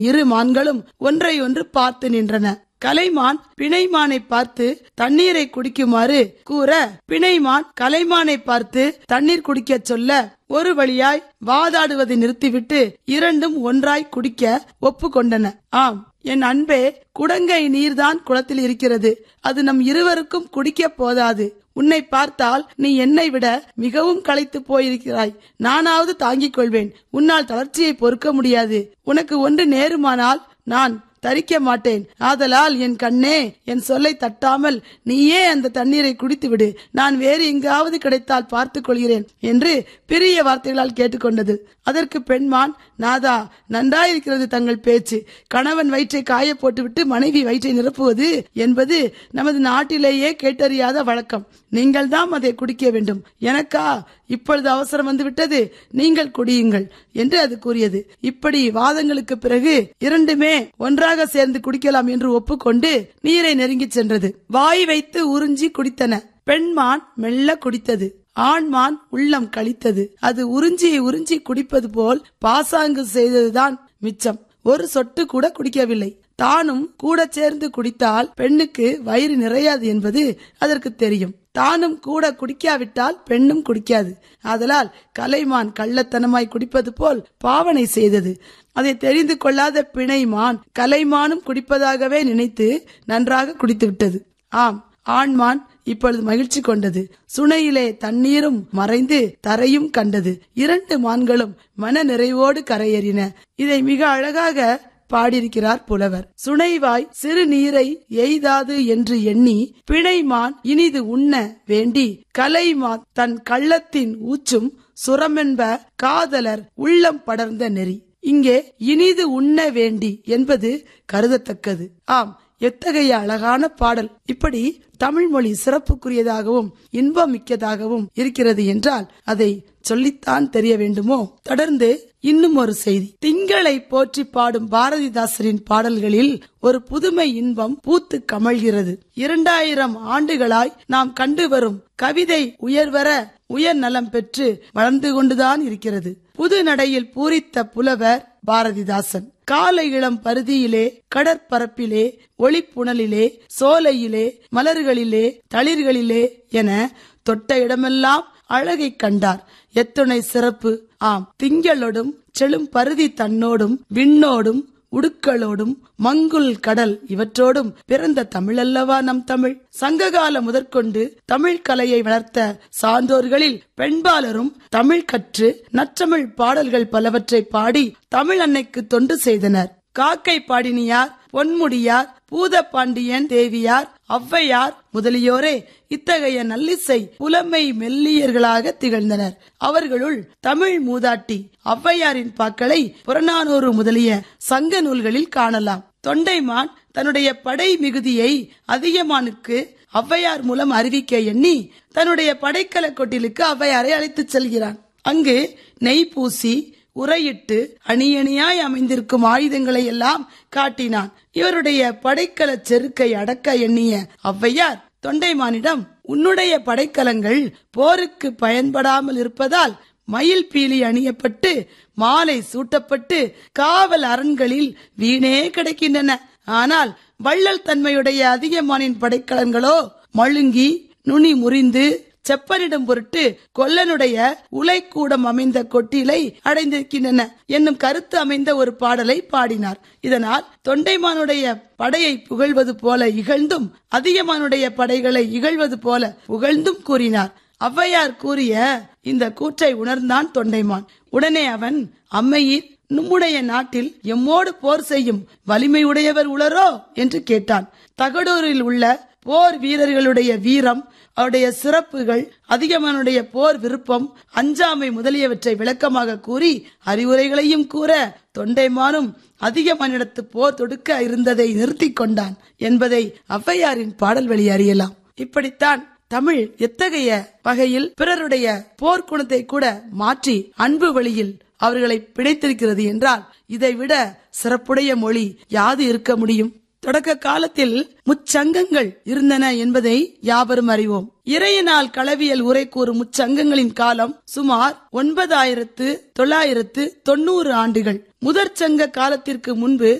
இரு மான்களும் ஒன்றை ஒன்று பார்த்து நின்றன கலைமான் பிணைமானை பார்த்து தண்ணீரை குடிக்குமாறு கூற பிணைமான் கலைமானை பார்த்து தண்ணீர் குடிக்கச் சொல்ல ஒரு வழியாய் வாதாடுவதை நிறுத்திவிட்டு இரண்டும் ஒன்றாய் குடிக்க ஒப்புக்கொண்டன ஆம் என் அன்பே குடங்கை நீர்தான் குளத்தில் இருக்கிறது அது நம் இருவருக்கும் குடிக்க போதாது உன்னை பார்த்தால் நீ என்னை விட மிகவும் களைத்து போயிருக்கிறாய் நானாவது தாங்கிக் கொள்வேன் உன்னால் தளர்ச்சியை பொறுக்க முடியாது உனக்கு ஒன்று நேருமானால் நான் தரிக்க மாட்டேன் ஆதலால் என் கண்ணே என் சொல்லை தட்டாமல் நீயே அந்த தண்ணீரை குடித்து விடு நான் வேறு எங்காவது கிடைத்தால் பார்த்துக் கொள்கிறேன் என்று பெரிய வார்த்தைகளால் கேட்டுக்கொண்டது அதற்கு பெண்மான் நாதா நன்றாயிருக்கிறது தங்கள் பேச்சு கணவன் வயிற்றை காய போட்டுவிட்டு மனைவி வயிற்றை நிரப்புவது என்பது நமது நாட்டிலேயே கேட்டறியாத வழக்கம் நீங்கள் தான் அதை குடிக்க வேண்டும் எனக்கா இப்பொழுது அவசரம் வந்து விட்டது நீங்கள் குடியுங்கள் என்று அது கூறியது இப்படி வாதங்களுக்கு பிறகு இரண்டுமே ஒன்றாக சேர்ந்து குடிக்கலாம் என்று ஒப்புக்கொண்டு நீரை நெருங்கி சென்றது வாய் வைத்து உறிஞ்சி குடித்தன பெண்மான் மெல்ல குடித்தது ஆண்மான் உள்ளம் கழித்தது அது உறிஞ்சி உறிஞ்சி குடிப்பது போல் பாசாங்கு செய்ததுதான் மிச்சம் ஒரு சொட்டு கூட குடிக்கவில்லை தானும் கூட சேர்ந்து குடித்தால் பெண்ணுக்கு வயிறு நிறையாது என்பது அதற்கு தெரியும் தானும் கூட குடிக்காவிட்டால் பெண்ணும் குடிக்காது ஆதலால் கலைமான் கள்ளத்தனமாய் குடிப்பது போல் பாவனை செய்தது அதை தெரிந்து கொள்ளாத பிணைமான் கலைமானும் குடிப்பதாகவே நினைத்து நன்றாக குடித்து விட்டது ஆம் ஆண்மான் இப்பொழுது மகிழ்ச்சி கொண்டது சுனையிலே தண்ணீரும் மறைந்து தரையும் கண்டது இரண்டு மான்களும் மன நிறைவோடு கரையேறின இதை மிக அழகாக பாடியிருக்கிறார் புலவர் சுனைவாய் சிறு நீரை எய்தாது என்று எண்ணி பிணைமான் இனிது உண்ண வேண்டி கலைமான் தன் கள்ளத்தின் ஊச்சும் சுரமென்ப காதலர் உள்ளம் படர்ந்த நெறி இங்கே இனிது உண்ண வேண்டி என்பது கருதத்தக்கது ஆம் எத்தகைய அழகான பாடல் இப்படி தமிழ் மொழி சிறப்புக்குரியதாகவும் இன்பம் மிக்கதாகவும் இருக்கிறது என்றால் அதை சொல்லித்தான் தெரிய வேண்டுமோ தொடர்ந்து இன்னும் ஒரு செய்தி திங்களை போற்றி பாடும் பாரதிதாசரின் பாடல்களில் ஒரு புதுமை இன்பம் பூத்து கமழ்கிறது இரண்டாயிரம் ஆண்டுகளாய் நாம் கண்டு வரும் கவிதை உயர்வர உயர் நலம் பெற்று வளர்ந்து கொண்டுதான் இருக்கிறது புது நடையில் பூரித்த புலவர் பாரதிதாசன் காலை இளம் பருதியிலே கடற்பரப்பிலே ஒளிப்புணலிலே சோலையிலே மலர்களிலே தளிர்களிலே என தொட்ட இடமெல்லாம் அழகை கண்டார் எத்துணை சிறப்பு ஆம் திங்களோடும் செழும் பருதி தன்னோடும் விண்ணோடும் உடுக்களோடும் மங்குல் கடல் இவற்றோடும் பிறந்த தமிழல்லவா நம் தமிழ் சங்ககால முதற்கொண்டு தமிழ் கலையை வளர்த்த சான்றோர்களில் பெண்பாலரும் தமிழ் கற்று நற்றமிழ் பாடல்கள் பலவற்றை பாடி தமிழ் அன்னைக்கு தொண்டு செய்தனர் காக்கை பாடினியார் பொன்முடியார் பூதப்பாண்டியன் தேவியார் ஔவையார் முதலியோரே இத்தகைய நல்லிசை புலமை மெல்லியர்களாக திகழ்ந்தனர் அவர்களுள் தமிழ் மூதாட்டி ஔவையாரின் பாக்களை புறநானூறு முதலிய சங்க நூல்களில் காணலாம் தொண்டைமான் தன்னுடைய படை மிகுதியை அதிகமானுக்கு ஔவையார் மூலம் அறிவிக்க எண்ணி தன்னுடைய படைக்கல கொட்டிலுக்கு ஔவையாரை அழைத்துச் செல்கிறான் அங்கு நெய் பூசி உரையிட்டு அணியணியாய் அமைந்திருக்கும் ஆயுதங்களை எல்லாம் காட்டினான் இவருடைய படைக்கல செருக்கை அடக்க எண்ணிய ஔவையார் தொண்டைமானிடம் உன்னுடைய படைக்கலங்கள் போருக்கு பயன்படாமல் இருப்பதால் மயில் பீலி அணியப்பட்டு மாலை சூட்டப்பட்டு காவல் அரண்களில் வீணே கிடைக்கின்றன ஆனால் வள்ளல் தன்மையுடைய அதிகமானின் படைக்கலன்களோ மழுங்கி நுனி முறிந்து செப்பனிடும் பொருட்டு கொல்லனுடைய உலைக்கூடம் அமைந்த கொட்டிலை அடைந்திருக்கின்றன என்னும் கருத்து அமைந்த ஒரு பாடலை பாடினார் இதனால் தொண்டைமானுடைய படையை புகழ்வது போல இகழ்ந்தும் அதிகமானுடைய படைகளை இகழ்வது போல புகழ்ந்தும் கூறினார் ஔவையார் கூறிய இந்த கூற்றை உணர்ந்தான் தொண்டைமான் உடனே அவன் அம்மையீர் நம்முடைய நாட்டில் எம்மோடு போர் செய்யும் வலிமை உடையவர் உளரோ என்று கேட்டான் தகடூரில் உள்ள போர் வீரர்களுடைய வீரம் அவருடைய சிறப்புகள் அதிகமானுடைய போர் விருப்பம் அஞ்சாமை முதலியவற்றை விளக்கமாக கூறி அறிவுரைகளையும் கூற தொண்டைமானும் அதிகமானிடத்து போர் தொடுக்க இருந்ததை நிறுத்தி கொண்டான் என்பதை ஔவையாரின் பாடல் வழி அறியலாம் இப்படித்தான் தமிழ் எத்தகைய வகையில் பிறருடைய போர்க்குணத்தை கூட மாற்றி அன்பு வழியில் அவர்களை பிணைத்திருக்கிறது என்றால் இதைவிட சிறப்புடைய மொழி யாது இருக்க முடியும் தொடக்க காலத்தில் முச்சங்கங்கள் இருந்தன என்பதை யாவரும் அறிவோம் இறையனால் களவியல் உரை கூறும் முச்சங்கங்களின் காலம் சுமார் ஒன்பதாயிரத்து தொள்ளாயிரத்து தொண்ணூறு ஆண்டுகள் முதற் சங்க காலத்திற்கு முன்பு